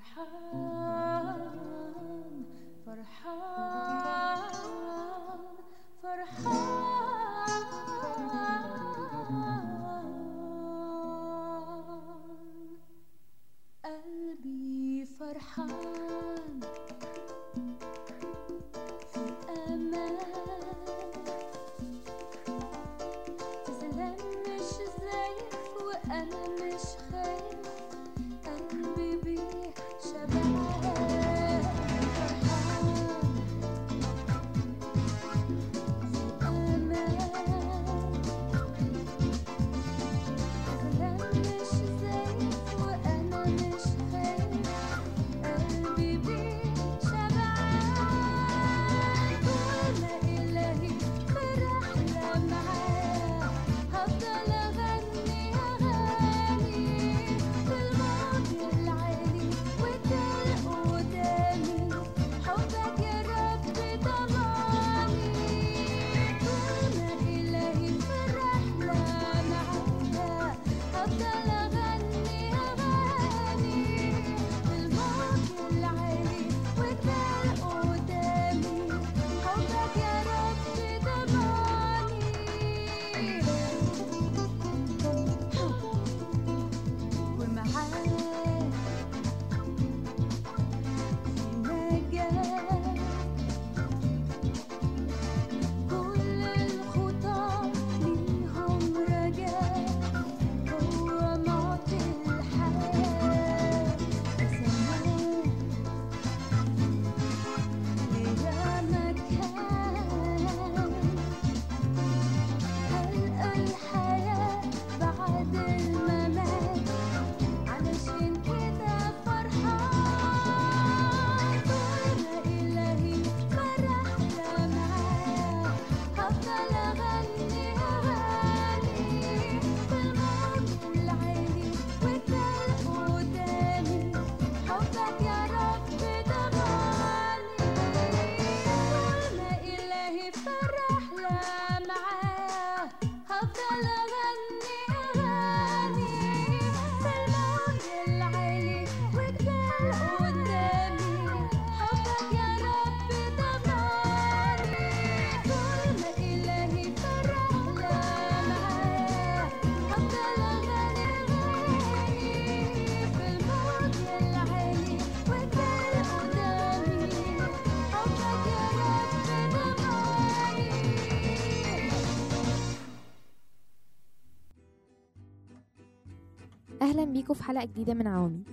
فرحان فرحان فرحان قلبي فرحان في أمان زلان مش زايف وأنا مش خايف قلبي بيه شبعان فرحان في أمان زلان مش زايف وأنا مش خايف قلبي بيه شبعان طول ما إلهي في رحلة معاه هفضل أغني أغاني في الموج العالي وتل قدامي حبك يا رب ضماني طول ما إلهي في رحلة معاه هفضل أغني أغاني في الموج العالي وتل قدامي حبك يا رب ضماني ومعاه في نجاة كل الخطى ليهم رجاء هو معطي الحياة بسماه ليا مكان هلقى الحياة بعد الممات علشان كده فرحان طول ما إلهي فرحنا معاه هفضل أغني أغاني في الموج العالي والتل قدامي حبك يا رب ضماني طول ما إلهي فرحنا معاه هفضل أغني أغاني في الموج العالي والتل قدامي حبك يا رب ضماني طول ما إلهي فرحنا معاه هفضل أغني أغاني في الموج العالي والتل قدامي حبك يا رب ضماني أهلا بيكم في حلقة جديدة من عواميد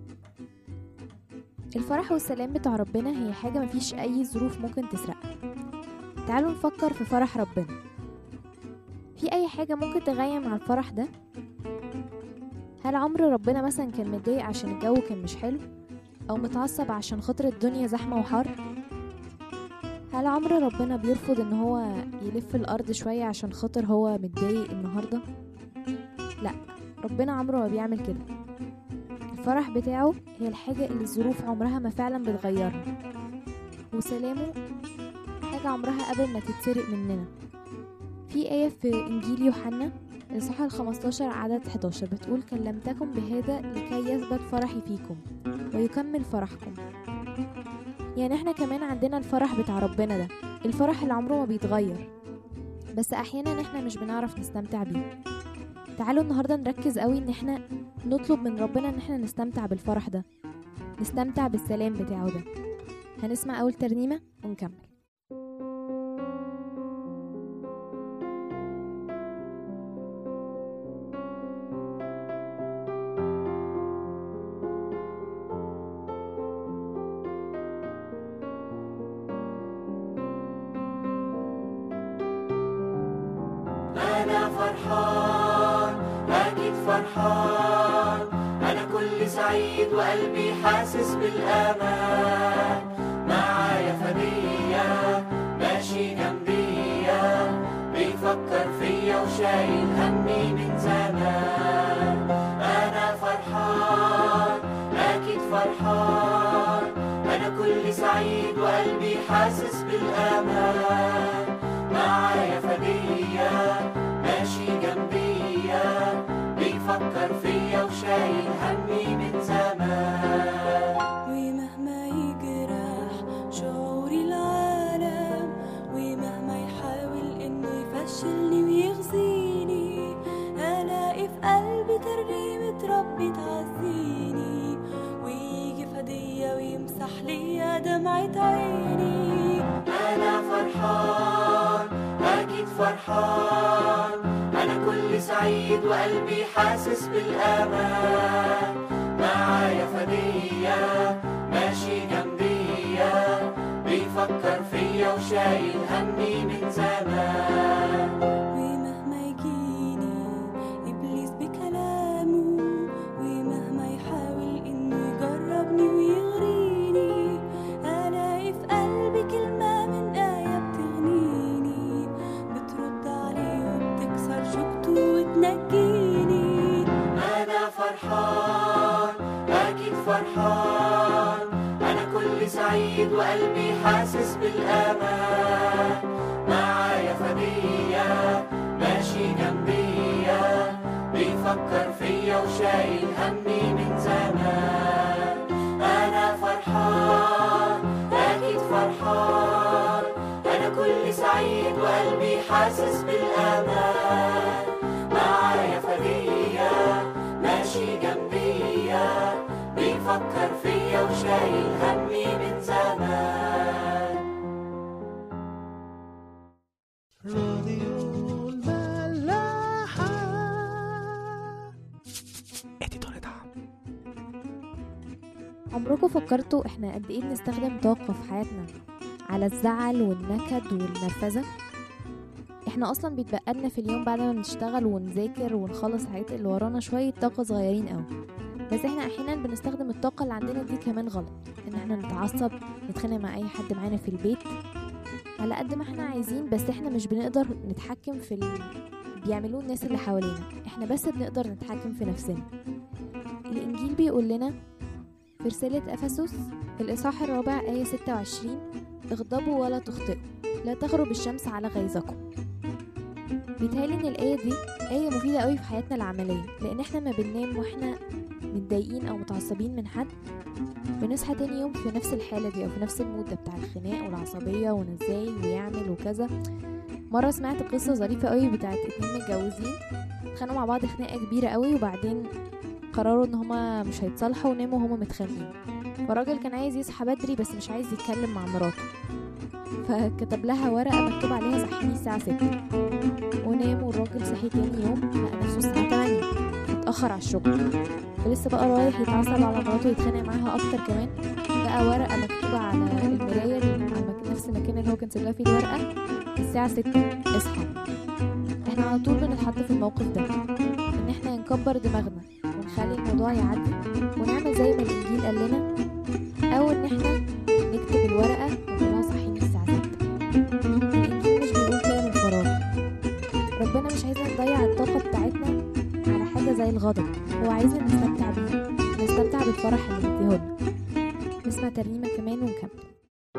الفرح والسلام بتاع ربنا هي حاجة مفيش أي ظروف ممكن تسرقها تعالوا نفكر في فرح ربنا في أي حاجة ممكن تغير مع الفرح ده؟ هل عمر ربنا مثلا كان متضايق عشان الجو كان مش حلو؟ أو متعصب عشان خاطر الدنيا زحمة وحر؟ هل عمر ربنا بيرفض إن هو يلف الأرض شوية عشان خاطر هو متضايق النهاردة؟ لأ ربنا عمره ما بيعمل كده الفرح بتاعه هي الحاجة اللي الظروف عمرها ما فعلا بتغيرها وسلامه حاجة عمرها قبل ما تتسرق مننا في آية في إنجيل يوحنا الإصحاح الخمستاشر عدد 11 بتقول كلمتكم بهذا لكي يثبت فرحي فيكم ويكمل فرحكم يعني احنا كمان عندنا الفرح بتاع ربنا ده الفرح اللي عمره ما بيتغير بس أحيانا احنا مش بنعرف نستمتع بيه تعالوا النهارده نركز قوي ان احنا نطلب من ربنا ان احنا نستمتع بالفرح ده نستمتع بالسلام بتاعه ده هنسمع اول ترنيمه ونكمل أنا فرحان أكيد فرحان أنا كل سعيد وقلبي حاسس بالأمان معايا فدية ماشي جنبيا بيفكر فيا وشايل همي من زمان أنا فرحان أكيد فرحان أنا كل سعيد وقلبي حاسس بالأمان معايا فدية ماشي جنبيا بيفكر فيا وشايل همي من زمان سعيد وقلبي حاسس بالأمان معايا فدية ماشي جنبيا بيفكر فيا وشايل همي من زمان ومهما يجيني إبليس بكلامه ومهما يحاول إنه يجربني ويغريني ألاقي في قلبي كلمة من آية بتغنيني بترد عليه وبتكسر شوكته وتنجيني أنا فرحان أكيد فرحان أنا كل سعيد وقلبي حاسس بالأمان معايا فدية ماشي جنبيا بيفكر فيا وشايل همي من زمان أنا فرحان أكيد فرحان أنا كل سعيد وقلبي حاسس بالأمان معايا فدية ماشي جنبيا بيفكر فيا وشايل همي من زمان راديو الملاحة اديتور دعم عمركم فكرتوا احنا قد ايه بنستخدم طاقة في حياتنا على الزعل والنكد والنرفزة احنا اصلا بيتبقى لنا في اليوم بعد ما نشتغل ونذاكر ونخلص الحاجات اللي ورانا شوية طاقة صغيرين قوي بس احنا احيانا بنستخدم الطاقة اللي عندنا دي كمان غلط ان احنا نتعصب نتخانق مع اي حد معانا في البيت على قد ما احنا عايزين بس احنا مش بنقدر نتحكم في اللي بيعملوه الناس اللي حوالينا احنا بس بنقدر نتحكم في نفسنا الانجيل بيقول لنا في رسالة أفسس الإصحاح الرابع آية 26 اغضبوا ولا تخطئوا لا تغرب الشمس على غيظكم بيتهيألي إن الآية دي آية مفيدة قوي في حياتنا العملية لأن احنا ما بننام واحنا متضايقين أو متعصبين من حد بنصحى تاني يوم في نفس الحالة دي أو في نفس المود ده بتاع الخناق والعصبية وأنا ازاي ويعمل وكذا مرة سمعت قصة ظريفة قوي بتاعت اتنين متجوزين اتخانقوا مع بعض خناقة كبيرة قوي وبعدين قرروا ان هما مش هيتصالحوا وناموا هما متخانقين فالراجل كان عايز يصحى بدري بس مش عايز يتكلم مع مراته فكتب لها ورقة مكتوب عليها صحيني الساعة ستة ونام والراجل صحي تاني يوم لقى نفسه الساعة تمانية اتأخر على الشغل فلسه بقى رايح يتعصب على مراته ويتخانق معاها أكتر كمان لقى ورقة مكتوبة على المراية اللي على المك- نفس المكان اللي هو كان سايب لها فيه الورقة الساعة ستة اصحى احنا على طول بنتحط في الموقف ده ان احنا نكبر دماغنا ونخلي الموضوع يعدي ونعمل زي ما الانجيل قال لنا او ان احنا نكتب الورقه ونقول لها صحيني الساعه 6 الانجيل مش بيقول كده من فراغ ربنا مش عايزنا نضيع الطاقه بتاعتنا على حاجه زي الغضب هو عايزنا نستمتع بيه نستمتع بالفرح اللي مديهولنا نسمع ترنيمه كمان ونكمل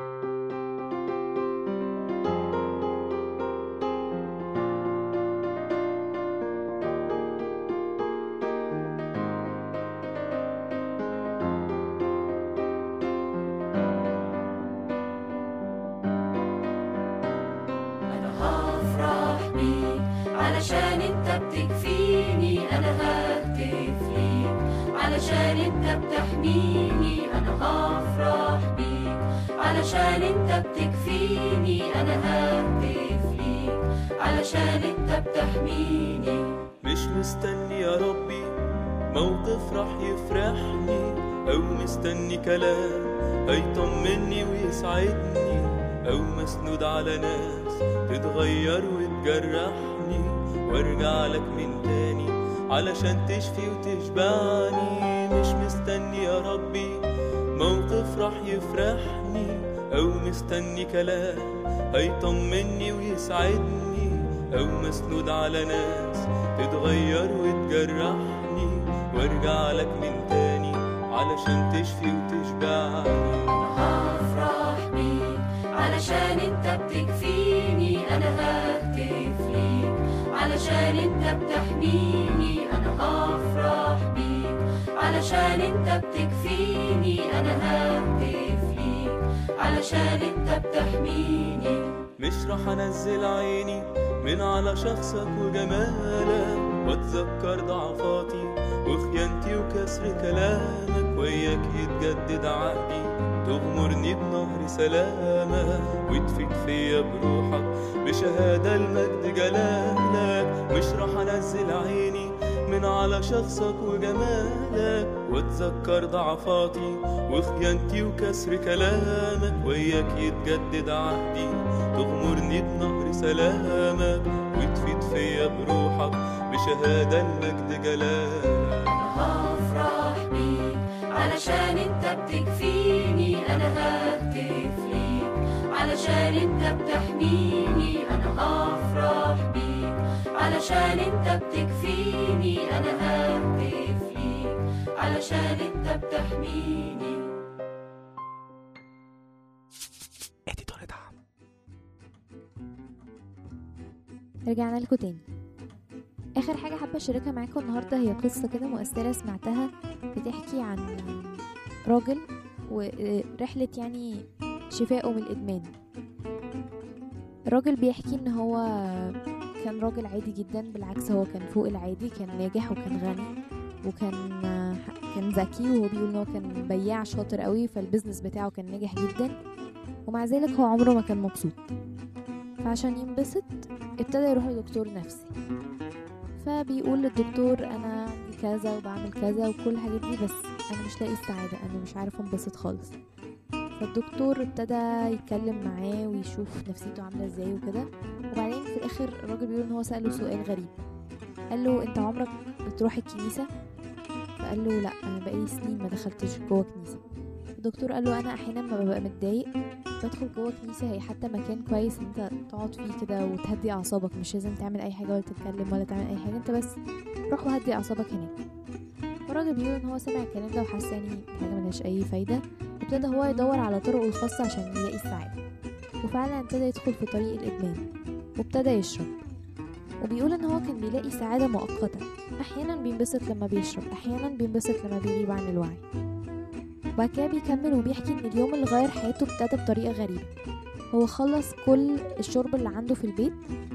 أنا هفرح بيك علشان أنت بتكفيني أنا ههتف ليك علشان أنت بتحميني أنا هفرح بيك علشان أنت بتكفيني أنا ههتف ليك علشان أنت بتحميني مش مستني يا ربي موقف راح يفرحني أو مستني كلام هيطمني ويسعدني أو مسنود على ناس تتغير وتجرحني وارجع لك من تاني علشان تشفي وتشبعني مش مستني يا ربي موقف راح يفرحني أو مستني كلام هيطمني ويسعدني أو مسنود على ناس تتغير وتجرحني وارجع لك من تاني علشان تشفي وتشبعني هفرح بيك علشان انت بتكفيني انا ههتف ليك علشان انت بتحميني انا هفرح بيك علشان انت بتكفيني انا ههتف ليك علشان انت بتحميني مش راح انزل عيني من على شخصك وجمالك واتذكر ضعفاتي وخيانتي وكسر كلامك وياك يتجدد عهدي تغمرني بنهر سلامك وتفيد فيا بروحك بشهادة المجد جلالك مش راح انزل عيني من على شخصك وجمالك واتذكر ضعفاتي وخيانتي وكسر كلامك وياك يتجدد عهدي تغمرني بنهر سلامك وتفيد فيا بروحك بشهادة المجد جلالك هفرح بيك علشان انت بتكفيني انا ههتف ليك علشان انت بتحميني انا هفرح بيك علشان انت بتكفيني انا ههتف ليك علشان انت بتحميني اديتور دعم رجعنا لكم تاني اخر حاجه حابه اشاركها معاكم النهارده هي قصه كده مؤثره سمعتها بتحكي عن راجل ورحله يعني شفائه من الادمان الراجل بيحكي ان هو كان راجل عادي جدا بالعكس هو كان فوق العادي كان ناجح وكان غني وكان كان ذكي وهو بيقول ان هو كان بياع شاطر قوي فالبيزنس بتاعه كان ناجح جدا ومع ذلك هو عمره ما كان مبسوط فعشان ينبسط ابتدى يروح لدكتور نفسي فبيقول للدكتور انا عندي كذا وبعمل كذا وكل الحاجات دي بس انا مش لاقي السعاده انا مش عارف انبسط خالص فالدكتور ابتدى يتكلم معاه ويشوف نفسيته عامله ازاي وكده وبعدين في الاخر الراجل بيقول ان هو ساله سؤال غريب قال له انت عمرك بتروح الكنيسه فقال له لا انا بقالي سنين ما دخلتش جوه كنيسه الدكتور قال له انا احيانا ما ببقى متضايق بدخل جوه كنيسه هي حتى مكان كويس انت تقعد فيه كده وتهدي اعصابك مش لازم تعمل اي حاجه ولا تتكلم ولا تعمل اي حاجه انت بس روح وهدي اعصابك هناك والراجل بيقول ان هو سمع الكلام ده وحس يعني حاجه ملهاش اي فايده ابتدى هو يدور على طرقه الخاصه عشان يلاقي السعاده وفعلا ابتدى يدخل في طريق الادمان وابتدى يشرب وبيقول ان هو كان بيلاقي سعاده مؤقته احيانا بينبسط لما بيشرب احيانا بينبسط لما بيغيب عن الوعي وبعد كده بيكمل وبيحكي ان اليوم اللي غير حياته ابتدى بطريقه غريبه هو خلص كل الشرب اللي عنده في البيت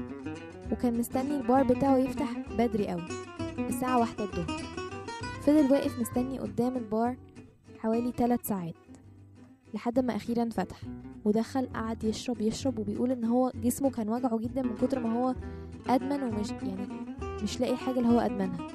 وكان مستني البار بتاعه يفتح بدري قوي الساعة واحدة الظهر فضل واقف مستني قدام البار حوالي ثلاث ساعات لحد ما أخيرا فتح ودخل قعد يشرب يشرب وبيقول ان هو جسمه كان وجعه جدا من كتر ما هو أدمن ومش يعني مش لاقي الحاجة اللي هو أدمنها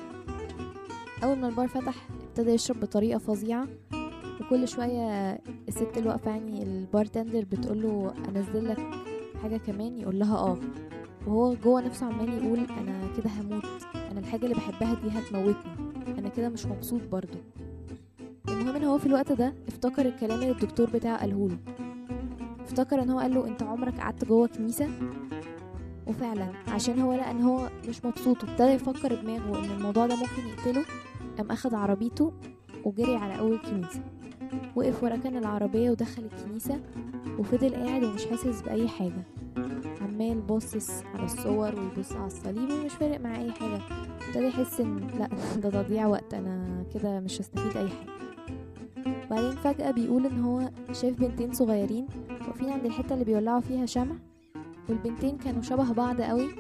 أول ما البار فتح ابتدى يشرب بطريقة فظيعة وكل شوية الست اللي واقفة يعني البارتندر بتقول له انزل لك حاجة كمان يقول لها اه وهو جوه نفسه عمال يقول انا كده هموت انا الحاجة اللي بحبها دي هتموتني انا كده مش مبسوط برضو المهم ان هو في الوقت ده افتكر الكلام اللي الدكتور بتاعه قاله له افتكر ان هو قال له انت عمرك قعدت جوه كنيسة وفعلا عشان هو لقى ان هو مش مبسوط وابتدى يفكر دماغه ان الموضوع ده ممكن يقتله قام اخد عربيته وجري على اول كنيسة وقف وركن العربية ودخل الكنيسة وفضل قاعد ومش حاسس بأي حاجة عمال باصص على الصور ويبص على الصليب ومش فارق معاه أي حاجة ابتدى يحس إن لأ ده تضييع وقت أنا كده مش هستفيد أي حاجة بعدين فجأة بيقول إن هو شاف بنتين صغيرين واقفين عند الحتة اللي بيولعوا فيها شمع والبنتين كانوا شبه بعض قوي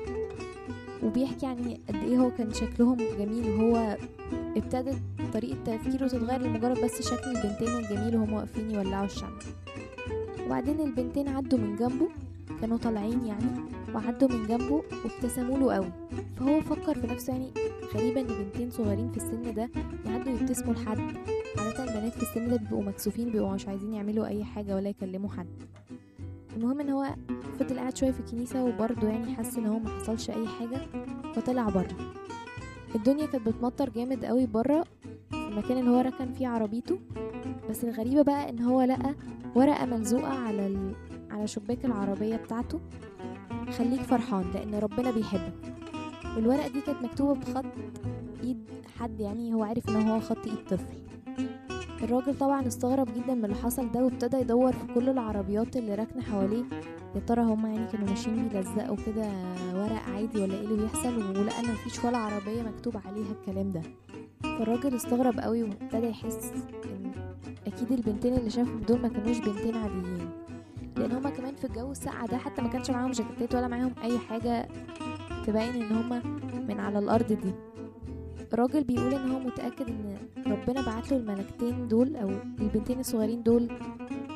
وبيحكي يعني قد ايه هو كان شكلهم جميل وهو ابتدت طريقة تفكيره تتغير لمجرد بس شكل البنتين الجميل وهم واقفين يولعوا الشمع وبعدين البنتين عدوا من جنبه كانوا طالعين يعني وعدوا من جنبه وابتسموا له قوي فهو فكر في نفسه يعني غريبة ان بنتين صغيرين في السن ده يعدوا يبتسموا لحد عادة البنات في السن ده بيبقوا مكسوفين بيبقوا مش عايزين يعملوا اي حاجة ولا يكلموا حد المهم ان هو فضل قاعد شوية في الكنيسة وبرضه يعني حس ان هو ما حصلش اي حاجة فطلع بره الدنيا كانت بتمطر جامد قوي بره في المكان اللي هو ركن فيه عربيته بس الغريبة بقى ان هو لقى ورقة ملزوقة على ال... على شباك العربية بتاعته خليك فرحان لان ربنا بيحبك والورقة دي كانت مكتوبة بخط ايد حد يعني هو عارف ان هو خط ايد طفل الراجل طبعا استغرب جدا من اللي حصل ده وابتدى يدور في كل العربيات اللي راكنه حواليه يا ترى هما يعني كانوا ماشيين بيلزقوا كده ورق عادي ولا ايه اللي بيحصل ولقى ان مفيش ولا عربيه مكتوب عليها الكلام ده فالراجل استغرب قوي وابتدى يحس ان اكيد البنتين اللي شافهم دول ما كانوش بنتين عاديين لان هما كمان في الجو الساقع ده حتى ما كانش معاهم جاكيتات ولا معاهم اي حاجه تبين ان هما من على الارض دي الراجل بيقول ان هو متاكد ان ربنا بعت له الملكتين دول او البنتين الصغيرين دول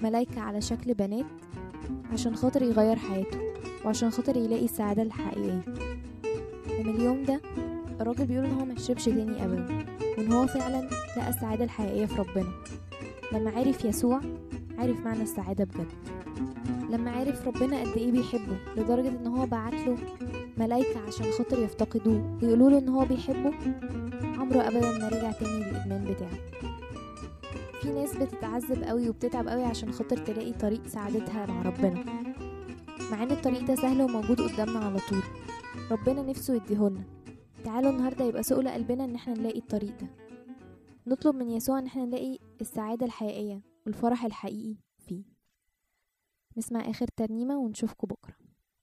ملايكة على شكل بنات عشان خاطر يغير حياته وعشان خاطر يلاقي السعادة الحقيقية ومن اليوم ده الراجل بيقول ان هو ما يشربش تاني ابدا وان هو فعلا لقى السعادة الحقيقية في ربنا لما عرف يسوع عرف معنى السعادة بجد لما عرف ربنا قد ايه بيحبه لدرجة ان هو بعت له ملايكة عشان خاطر يفتقدوه ويقولوا له ان هو بيحبه عمره ابدا ما رجع تاني للادمان بتاعه في ناس بتتعذب قوي وبتتعب قوي عشان خاطر تلاقي طريق سعادتها مع ربنا مع ان الطريق ده سهل وموجود قدامنا على طول ربنا نفسه يديهولنا تعالوا النهارده يبقى سؤل قلبنا ان احنا نلاقي الطريق ده نطلب من يسوع ان احنا نلاقي السعادة الحقيقية والفرح الحقيقي فيه نسمع اخر ترنيمة ونشوفكم بكرة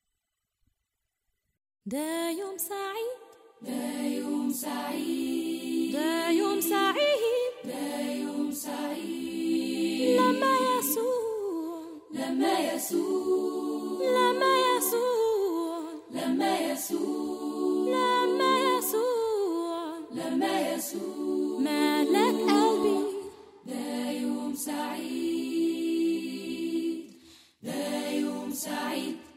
ده يوم سعيد ده يوم سعيد ده يوم سعيد ده يوم سعيد لما يسوع لما يسوع لما يسوع لما يسوع لما يسوع لما يسوع ملك قلبي ده يوم سعيد ده يوم سعيد